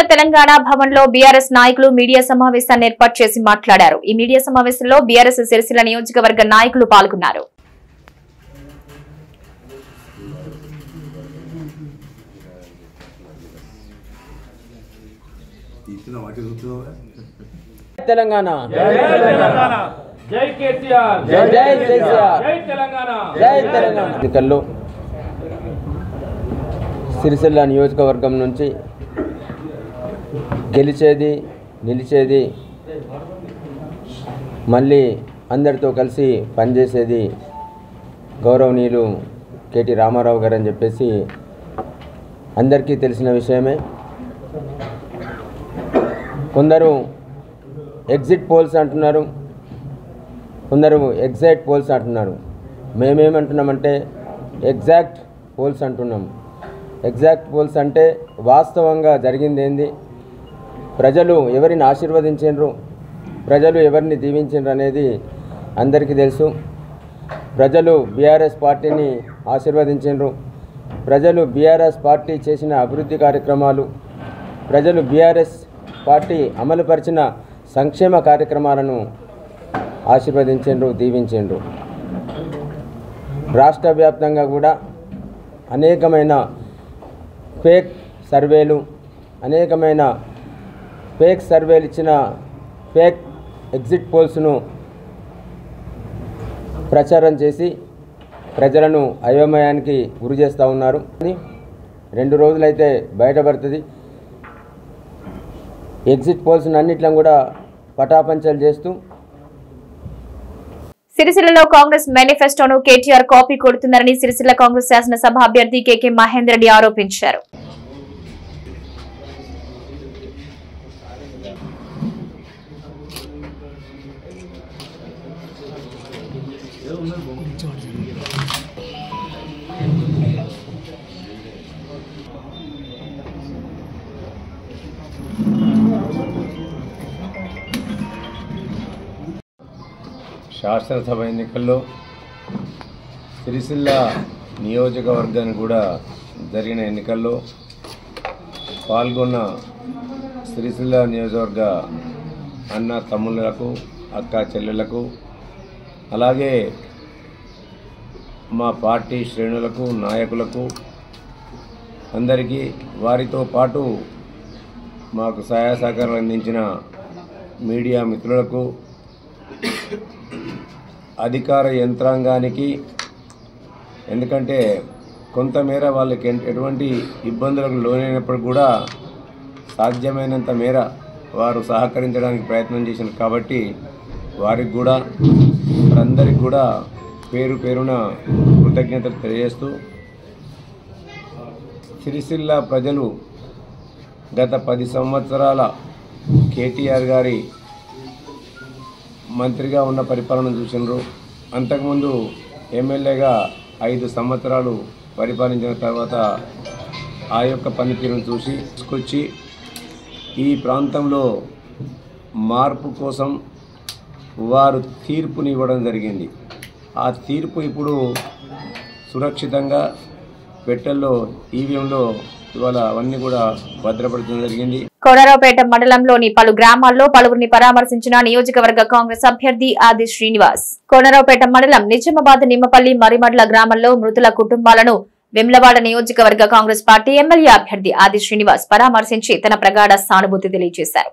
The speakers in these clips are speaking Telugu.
తెలంగాణ భవన్ లో బీఆర్ఎస్ నాయకులు మీడియా సమావేశాన్ని ఏర్పాటు చేసి మాట్లాడారు ఈ మీడియా సమావేశంలో బీఆర్ఎస్ సిరిసిల్ల నియోజకవర్గ నాయకులు పాల్గొన్నారు ఇచ్చిన వాటి చూస్తున్నావా తెలంగాణ జై కేసీఆర్ జై జై కేసీఆర్ జై తెలంగాణ జై తెలంగాణ ఎన్నికల్లో సిరిసిల్ల నియోజకవర్గం నుంచి గెలిచేది నిలిచేది మళ్ళీ అందరితో కలిసి పనిచేసేది గౌరవనీయులు కేటీ రామారావు గారు అని చెప్పేసి అందరికీ తెలిసిన విషయమే కొందరు ఎగ్జిట్ పోల్స్ అంటున్నారు కొందరు ఎగ్జాక్ట్ పోల్స్ అంటున్నారు మేమేమంటున్నామంటే ఎగ్జాక్ట్ పోల్స్ అంటున్నాం ఎగ్జాక్ట్ పోల్స్ అంటే వాస్తవంగా జరిగింది ఏంది ప్రజలు ఎవరిని ఆశీర్వదించారు ప్రజలు ఎవరిని దీవించారు అనేది అందరికీ తెలుసు ప్రజలు బీఆర్ఎస్ పార్టీని ఆశీర్వదించారు ప్రజలు బీఆర్ఎస్ పార్టీ చేసిన అభివృద్ధి కార్యక్రమాలు ప్రజలు బీఆర్ఎస్ పార్టీ అమలుపరిచిన సంక్షేమ కార్యక్రమాలను ఆశీర్వదించిండ్రు దీవించిండ్రు రాష్ట్ర వ్యాప్తంగా కూడా అనేకమైన ఫేక్ సర్వేలు అనేకమైన ఫేక్ సర్వేలు ఇచ్చిన ఫేక్ ఎగ్జిట్ పోల్స్ను ప్రచారం చేసి ప్రజలను అయోమయానికి గురి చేస్తూ ఉన్నారు రెండు రోజులైతే బయటపడుతుంది ఎగ్జిట్ పోల్స్ అన్నిట్లను కూడా పటాపంచలు చేస్తూ సిరిసిల్లలో కాంగ్రెస్ మేనిఫెస్టోను కేటీఆర్ కాపీ కొడుతున్నారని సిరిసిల్ల కాంగ్రెస్ శాసనసభ అభ్యర్థి కేకే మహేందర్ రెడ్డి ఆరోపించారు శాసనసభ ఎన్నికల్లో సిరిసిల్ల నియోజకవర్గానికి కూడా జరిగిన ఎన్నికల్లో పాల్గొన్న సిరిసిల్ల నియోజకవర్గ అన్న తమ్ముళ్ళకు అక్క చెల్లెళ్లకు అలాగే మా పార్టీ శ్రేణులకు నాయకులకు అందరికీ వారితో పాటు మాకు సహాయ సహకారాలు అందించిన మీడియా మిత్రులకు అధికార యంత్రాంగానికి ఎందుకంటే కొంతమేర వాళ్ళకి ఎన్- ఎటువంటి ఇబ్బందులకు లోనైనప్పుడు కూడా సాధ్యమైనంత మేర వారు సహకరించడానికి ప్రయత్నం చేశారు కాబట్టి వారికి కూడా వారందరికి కూడా పేరు పేరున కృతజ్ఞతలు తెలియజేస్తూ సిరిసిల్ల ప్రజలు గత పది సంవత్సరాల కేటీఆర్ గారి మంత్రిగా ఉన్న పరిపాలన చూసినారు అంతకుముందు ఎమ్మెల్యేగా ఐదు సంవత్సరాలు పరిపాలించిన తర్వాత ఆ యొక్క పనితీరును చూసి తీసుకొచ్చి ఈ ప్రాంతంలో మార్పు కోసం వారు తీర్పుని ఇవ్వడం జరిగింది ఆ తీర్పు ఇప్పుడు సురక్షితంగా పెట్టెల్లో ఈవీఎంలో ఇవాళ అవన్నీ కూడా భద్రపడటం జరిగింది కోనరావుపేట మండలంలోని పలు గ్రామాల్లో పలువురిని పరామర్శించిన నియోజకవర్గ కాంగ్రెస్ అభ్యర్థి ఆది శ్రీనివాస్ కోనరావుపేట మండలం నిజామాబాద్ నిమ్మపల్లి మరిమడ్ల గ్రామంలో మృతుల కుటుంబాలను వెమ్లవాడ నియోజకవర్గ కాంగ్రెస్ పార్టీ ఎమ్మెల్యే అభ్యర్థి ఆది శ్రీనివాస్ పరామర్శించి తన ప్రగాఢ సానుభూతి తెలియజేశారు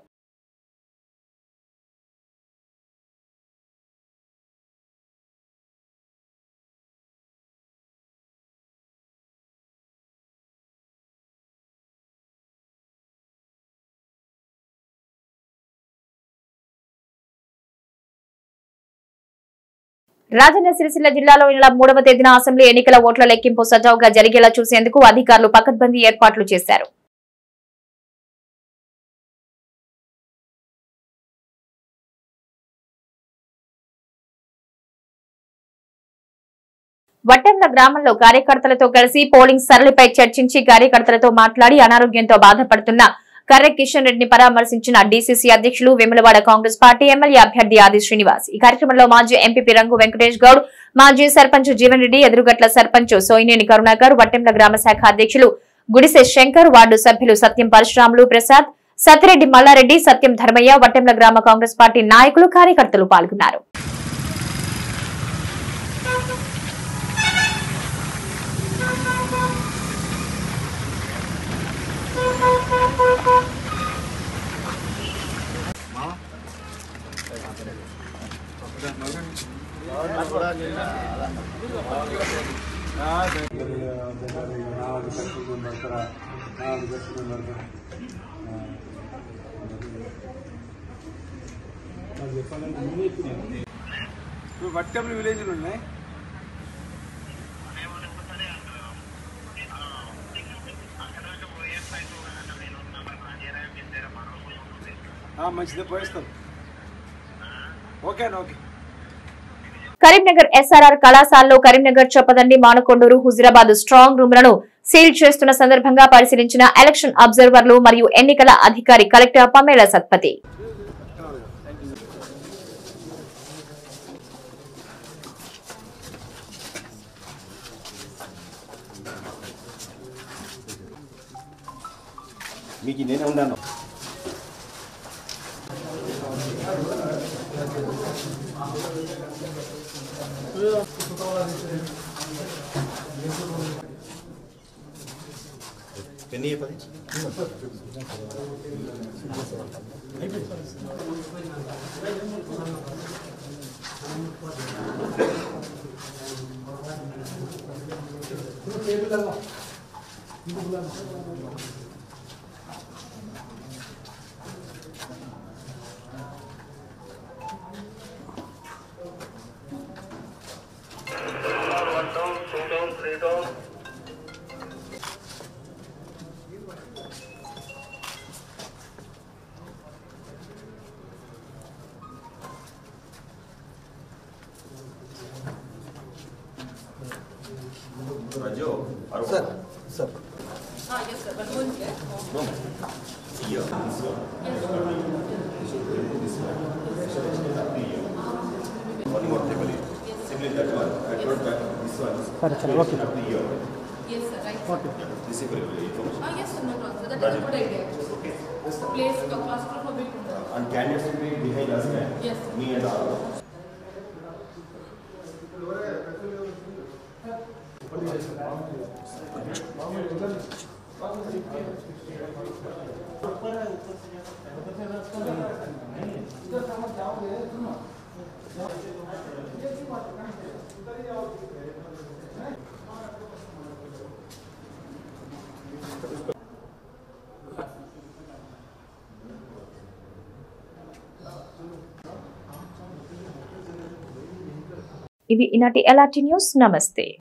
రాజన్న సిరిసిల్ల జిల్లాలో ఈ నెల మూడవ తేదీన అసెంబ్లీ ఎన్నికల ఓట్ల లెక్కింపు సజావుగా జరిగేలా చూసేందుకు అధికారులు పకడ్బందీ ఏర్పాట్లు చేశారు వట్టెంల గ్రామంలో కార్యకర్తలతో కలిసి పోలింగ్ సరళిపై చర్చించి కార్యకర్తలతో మాట్లాడి అనారోగ్యంతో బాధపడుతున్న కర్రె కిషన్ రెడ్డిని పరామర్శించిన డీసీసీ అధ్యక్షులు వేములవాడ కాంగ్రెస్ పార్టీ ఎమ్మెల్యే అభ్యర్థి ఆది శ్రీనివాస్ ఈ కార్యక్రమంలో మాజీ ఎంపీపీ రంగు వెంకటేష్ గౌడ్ మాజీ సర్పంచ్ జీవన్ రెడ్డి ఎదురుగట్ల సర్పంచ్ సోయినేని కరుణాకర్ వట్టెంల గ్రామ శాఖ అధ్యక్షులు గుడిసె శంకర్ వార్డు సభ్యులు సత్యం పరశురాములు ప్రసాద్ సత్యరెడ్డి మల్లారెడ్డి సత్యం ధర్మయ్య వట్టెంల గ్రామ కాంగ్రెస్ పార్టీ నాయకులు కార్యకర్తలు పాల్గొన్నారు ఇప్పుడు వట్టెంలు విలేజ్లు ఉన్నాయి ఆ, మంచిదే పోయిస్తాం ఓకే అన్న ఓకే కరీంనగర్ ఎస్ఆర్ఆర్ కళాశాలలో కరీంనగర్ చొప్పదండి మానకొండూరు హుజురాబాద్ స్ట్రాంగ్ రూమ్లను సీల్ చేస్తున్న సందర్భంగా పరిశీలించిన ఎలక్షన్ అబ్జర్వర్లు మరియు ఎన్నికల అధికారి కలెక్టర్ పమేళ సత్పతి మీకు నేనే ఉన్నాను పెన్ని పది Raju sir sir One more table. Simply that one. I told back this one. Sorry, sorry. Okay. The year. Yes, sir, right. Okay. This is very very information. Ah, yes, sir, no problem, sir. That is a good idea. Okay. Place a claustrophobic ఉండదు. And candidates will be behind us, man. Yes, sir. Me and all. ఇవి ఈనాటి ఎలాంటి న్యూస్ నమస్తే